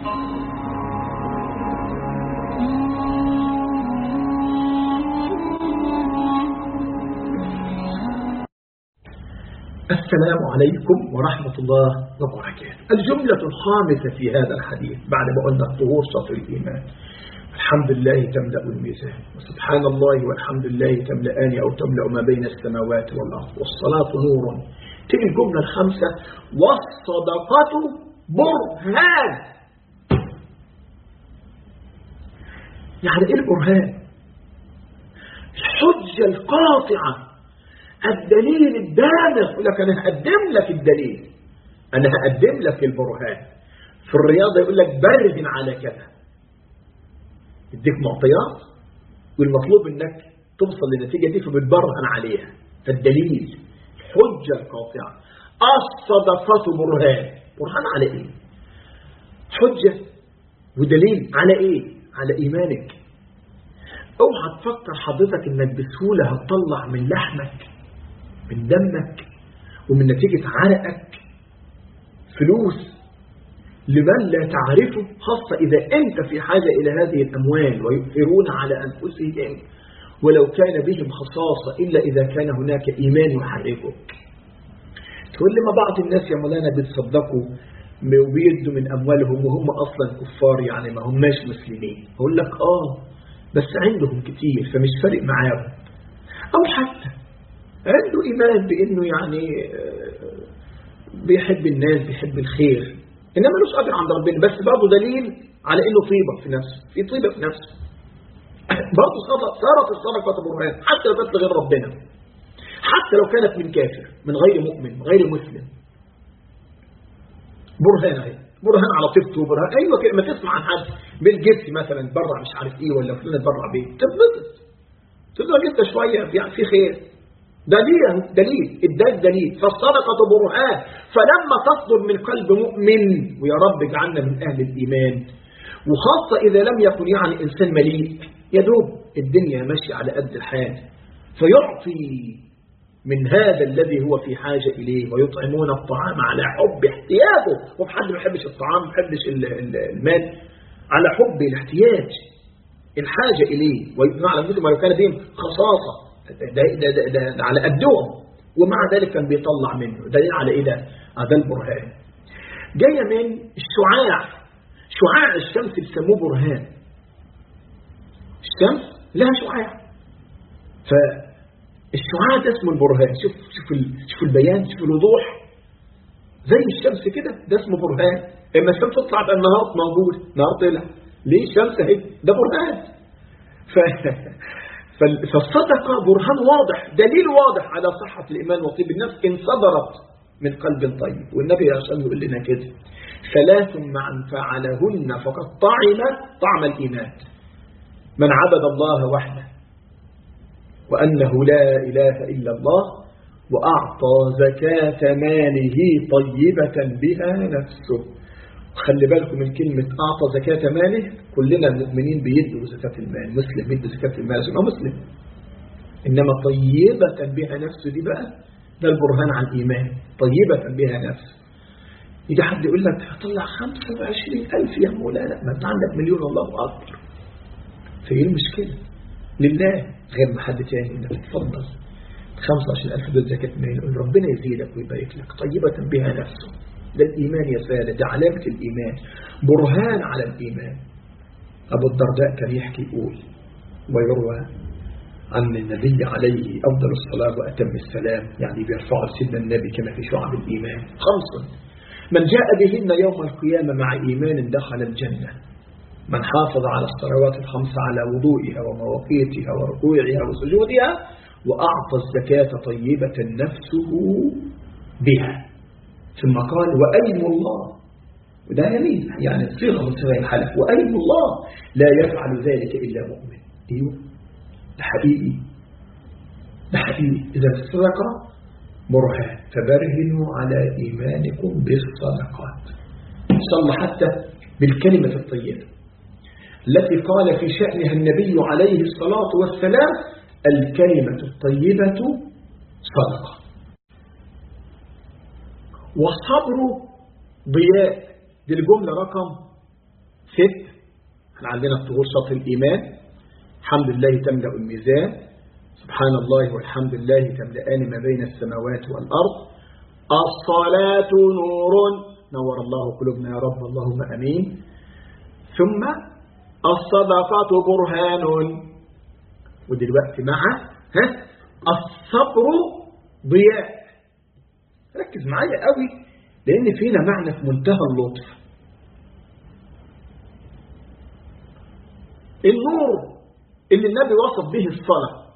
السلام عليكم ورحمة الله وبركاته الجملة الخامسة في هذا الحديث بعد ما قلنا الطهور شطر الإيمان الحمد لله تملأ الميزان وسبحان الله والحمد لله تملأان أو تملأ ما بين السماوات والأرض والصلاة نور تيجي الجملة الخامسة والصدقة برهان يعني ايه البرهان الحجة القاطعة الدليل الدامغ يقول لك انا هقدم لك الدليل انا هقدم لك البرهان في الرياضة يقول لك برهن على كذا يديك معطيات والمطلوب انك توصل للنتيجة دي فبتبرهن عليها فالدليل الحجة القاطعة الصدقة برهان برهان على ايه حجة ودليل على ايه على ايمانك اوعى تفكر حضرتك انك بسهولة هتطلع من لحمك من دمك ومن نتيجة عرقك فلوس لمن لا تعرفه خاصة إذا أنت في حاجة إلى هذه الأموال ويؤثرون على أنفسهم ولو كان بهم خصاصة إلا إذا كان هناك إيمان يحركك تقول لي ما بعض الناس يا مولانا بيتصدقوا وبيدوا من أموالهم وهم أصلا كفار يعني ما هماش مسلمين أقول لك آه بس عندهم كتير فمش فارق معاهم أو حتى عنده إيمان بأنه يعني بيحب الناس بيحب الخير إنما ملوش أجر عند ربنا بس برضه دليل على إنه طيبة في نفسه في طيبة في نفسه برضه صارت الصدقة برهان حتى لو كانت لغير ربنا حتى لو كانت من كافر من غير مؤمن غير مسلم برهان اهي برهان على طيبته برهان ايوه كده ما تسمع عن حد بالجبس مثلا برع مش عارف ايه ولا فلان برع بيه تتبسط تفضل انت شويه يعني في خير دليل دليل اداك دليل فالصدقه برهان فلما تصدر من قلب مؤمن ويا رب اجعلنا من اهل الايمان وخاصه اذا لم يكن يعني انسان مليء يا دوب الدنيا ماشيه على قد الحال فيعطي من هذا الذي هو في حاجة إليه ويطعمون الطعام على حب احتياجه وفي حد ما يحبش الطعام ما يحبش المال على حب الاحتياج الحاجة إليه ويطعمون على مثل ما لو كان بهم خصاصة ده, ده, ده, ده, ده على قدهم ومع ذلك كان بيطلع منه دليل على إيه ده؟ هذا البرهان جاية من الشعاع شعاع الشمس بيسموه برهان الشمس لها شعاع ف الشعاع ده اسمه البرهان شوف شوف شوف البيان شوف الوضوح زي الشمس كده ده اسمه برهان اما الشمس تطلع يبقى النهار موجود النهار طلع ليه الشمس اهي ده برهان ف... فالصدقه برهان واضح دليل واضح على صحه الايمان وطيب النفس ان صدرت من قلب طيب والنبي عشان يقول لنا كده ثلاث من فعلهن فقد طعم طعم الايمان من عبد الله وحده وأنه لا إله إلا الله وأعطى زكاة ماله طيبة بها نفسه خلي بالكم من كلمة أعطى زكاة ماله كلنا المؤمنين بيدوا زكاة المال مسلم يدوا زكاة المال عشان مسلم إنما طيبة بها نفسه دي بقى ده البرهان على الإيمان طيبة بها نفسه يجي حد يقول لك هطلع 25 ألف يا مولانا ما أنت عندك مليون الله أكبر فإيه المشكلة لله غير ما حد تاني انك تتفضل 25000 دول زكاة مال يقول ربنا يزيدك ويبارك لك طيبة بها نفسه ده الإيمان يا سادة ده علامة الإيمان برهان على الإيمان أبو الدرداء كان يحكي يقول ويروى عن النبي عليه أفضل الصلاة وأتم السلام يعني بيرفع سيدنا النبي كما في شعب الإيمان خمس من جاء بهن يوم القيامة مع إيمان دخل الجنة من حافظ على الصلوات الخمس على وضوئها ومواقيتها وركوعها وسجودها وأعطى الزكاة طيبة نفسه بها ثم قال وأيم الله وده يمين يعني صيغة من صيغ الحلف وأيم الله لا يفعل ذلك إلا مؤمن أيوه ده حقيقي ده حقيقي إذا الصدقة برهان فبرهنوا على إيمانكم بالصدقات صلى حتى بالكلمة الطيبة التي قال في شأنها النبي عليه الصلاة والسلام الكلمة الطيبة صدقة والصبر ضياء دي الجملة رقم ست احنا عندنا الطهور شرط الإيمان الحمد لله تملأ الميزان سبحان الله والحمد لله تملأان ما بين السماوات والأرض الصلاة نور نور الله قلوبنا يا رب اللهم أمين ثم الصدقة برهان ودلوقتي مع ها الصبر ضياء ركز معايا قوي لأن فينا معنى في منتهى اللطف النور اللي النبي وصف به الصلاة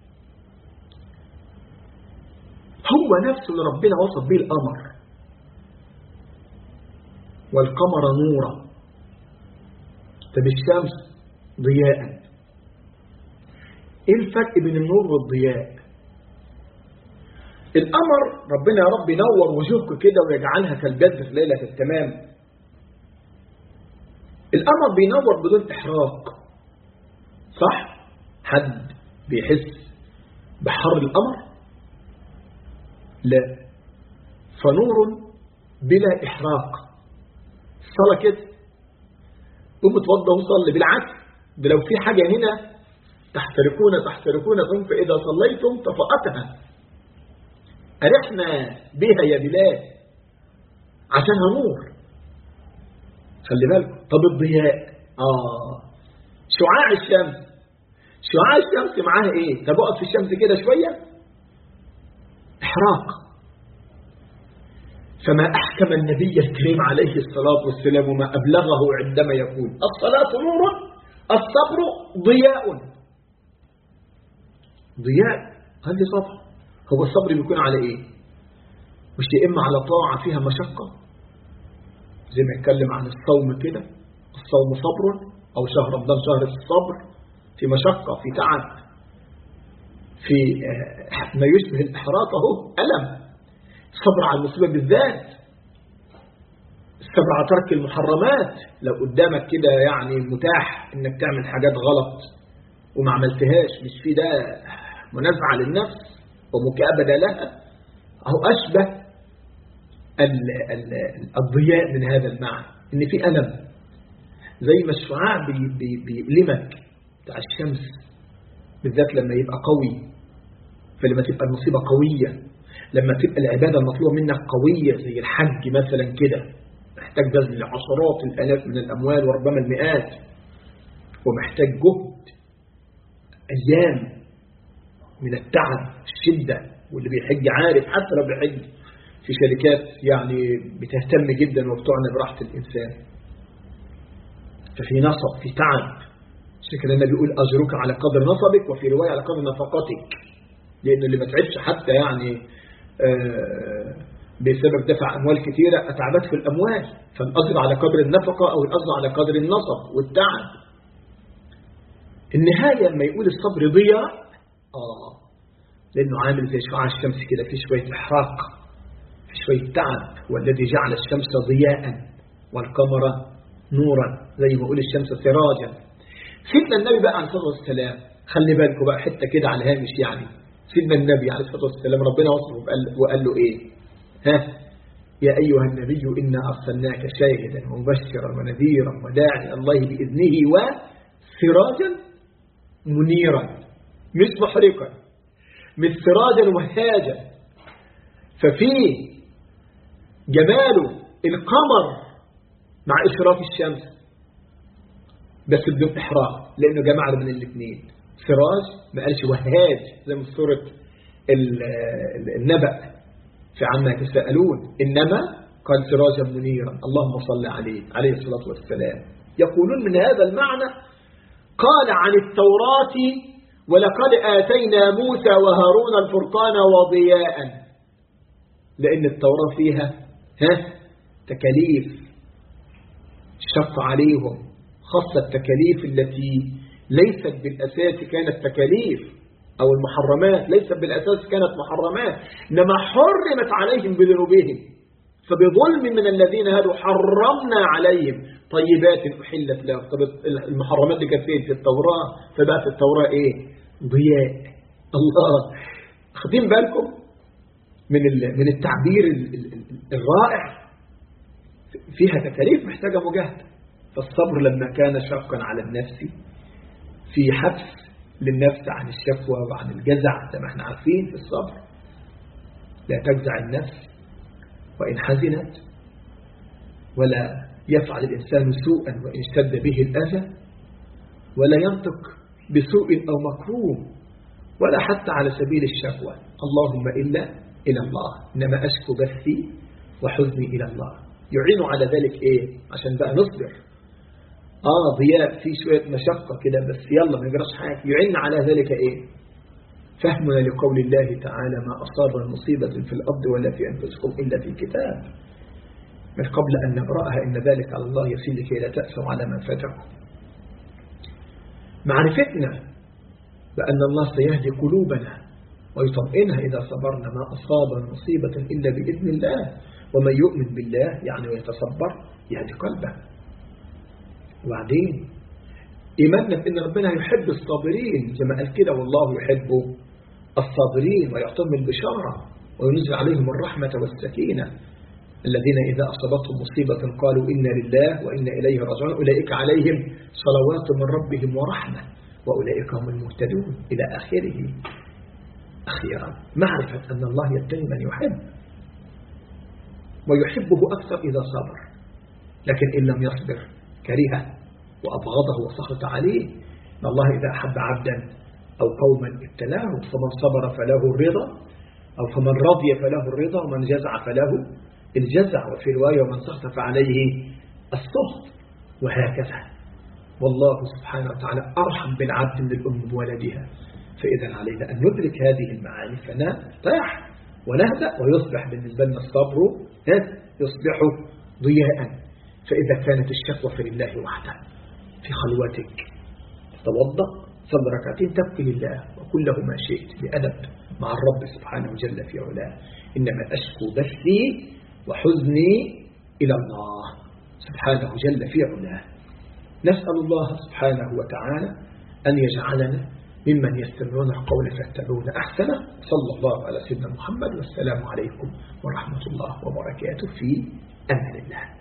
هو نفسه اللي ربنا وصف به القمر والقمر نورا طب الشمس ضياء ايه الفرق بين النور والضياء القمر ربنا يا رب ينور وجوهك كده ويجعلها كالبدر في ليلة التمام القمر بينور بدون إحراق صح؟ حد بيحس بحر القمر؟ لا فنور بلا إحراق الصلاة كده قوم اتوضى وصلي بالعكس ده لو في حاجة هنا تحترقون تحترقونكم فإذا صليتم طفأتها أرحنا بها يا بلاد عشانها نور خلي بالكم طب الضياء آه شعاع الشمس شعاع الشمس معاها ايه طب اقف في الشمس كده شوية احراق فما أحكم النبي الكريم عليه الصلاة والسلام وما أبلغه عندما يقول الصلاة نور الصبر ضياء ضياء هذه صبر هو الصبر بيكون على ايه مش يا اما على طاعة فيها مشقة زي ما يتكلم عن الصوم كده الصوم صبر او شهر رمضان شهر الصبر في مشقة في تعب في ما يشبه الإحراق اهو ألم الصبر على المصيبة بالذات الصبر على ترك المحرمات لو قدامك كده يعني متاح انك تعمل حاجات غلط وما عملتهاش مش في ده منازعة للنفس ومكابدة لها أو أشبه ال ال الضياء من هذا المعنى إن في ألم زي ما الشعاع بي بي بيؤلمك بتاع الشمس بالذات لما يبقى قوي فلما تبقى المصيبة قوية لما تبقى العبادة المطلوبة منك قوية زي الحج مثلا كده محتاج بذل عشرات الآلاف من الأموال وربما المئات ومحتاج جهد أيام من التعب الشدة واللي بيحج عارف حتى لو بيحج في شركات يعني بتهتم جدا وبتعنى براحة الإنسان ففي نصب في تعب عشان كده النبي بيقول أجرك على قدر نصبك وفي رواية على قدر نفقتك لأن اللي ما تعبش حتى يعني آه بسبب دفع أموال كثيرة أتعبته الأموال فالأجر على قدر النفقة أو الأجر على قدر النصب والتعب النهاية لما يقول الصبر ضياء آه لأنه عامل زي شعاع الشمس كده في شوية إحراق في شوية تعب والذي جعل الشمس ضياء والقمر نورا زي ما يقول الشمس سراجا سيدنا النبي بقى عليه الصلاة والسلام خلي بالكم بقى حتة كده على الهامش يعني سيدنا النبي عليه الصلاة والسلام ربنا وصفه وقال له إيه ها يا أيها النبي إنا أرسلناك شاهدا ومبشرا ونذيرا وداعي الله بإذنه وسراجا منيرا مش محرقا مش سراجا وهاجا ففي جماله القمر مع إشراق الشمس بس بدون إحراق لأنه جمع من الاثنين سراج ما قالش وهاج زي ما في سورة النبأ في عما يتساءلون إنما قال سراجا منيرا اللهم صل عليه عليه الصلاة والسلام يقولون من هذا المعنى قال عن التوراة ولقد آتينا موسى وهارون الفرقان وضياء لأن التوراة فيها ها تكاليف شق عليهم خاصة التكاليف التي ليست بالأساس كانت تكاليف أو المحرمات ليست بالأساس كانت محرمات إنما حرمت عليهم بذنوبهم فبظلم من الذين هادوا حرمنا عليهم طيبات أحلت لهم طب المحرمات دي كانت فين في التوراة فبقى في التوراة إيه ضياء الله خدين بالكم من من التعبير الرائع فيها تكاليف محتاجة مجاهدة فالصبر لما كان شاقا على النفس في حبس للنفس عن الشكوى وعن الجزع زي ما احنا عارفين في الصبر لا تجزع النفس وإن حزنت ولا يفعل الإنسان سوءا وإن اشتد به الأذى ولا ينطق بسوء أو مكروه ولا حتى على سبيل الشكوى اللهم إلا إلى الله إنما أشكو بثي وحزني إلى الله يعين على ذلك إيه عشان بقى نصبر آه ضياء في شوية مشقة كده بس يلا ما يجراش حاجة يعين على ذلك إيه فهمنا لقول الله تعالى ما أصاب مصيبة في الأرض ولا في أنفسكم إلا في كتاب من قبل أن نبرأها إن ذلك على الله يسير لكي لا تأسوا على ما فاتكم معرفتنا بأن الله سيهدي قلوبنا ويطمئنها إذا صبرنا ما أصاب مصيبة إلا بإذن الله ومن يؤمن بالله يعني ويتصبر يهدي قلبه وبعدين إيماننا بأن ربنا يحب الصابرين زي ما قال كده والله يحب الصابرين ويعطيهم البشارة وينزل عليهم الرحمة والسكينة الذين إذا أصابتهم مصيبة قالوا إنا لله وإنا إليه راجعون أولئك عليهم صلوات من ربهم ورحمة وأولئك هم المهتدون إلى آخره أخيرا معرفة أن الله يبتلي من يحب ويحبه أكثر إذا صبر لكن إن لم يصبر كرهه وأبغضه وسخط عليه إن الله إذا أحب عبدا أو قوما ابتلاه فمن صبر فله الرضا أو فمن رضي فله الرضا ومن جزع فله الجزع وفي رواية ومن سخط فعليه السخط وهكذا والله سبحانه وتعالى أرحم بالعبد من الأم بولدها فإذا علينا أن ندرك هذه المعاني فنرتاح ونهدأ ويصبح بالنسبة لنا الصبر يصبح ضياء فإذا كانت الشكوى في الله وحده في خلوتك تتوضأ صلي ركعتين تبكي لله وكل له ما شئت بأدب مع الرب سبحانه جل في علاه إنما أشكو بثي وحزني إلى الله سبحانه جل في علاه نسأل الله سبحانه وتعالى أن يجعلنا ممن يستمعون القول فيتبعون أحسنه صلى الله على سيدنا محمد والسلام عليكم ورحمة الله وبركاته في أمان الله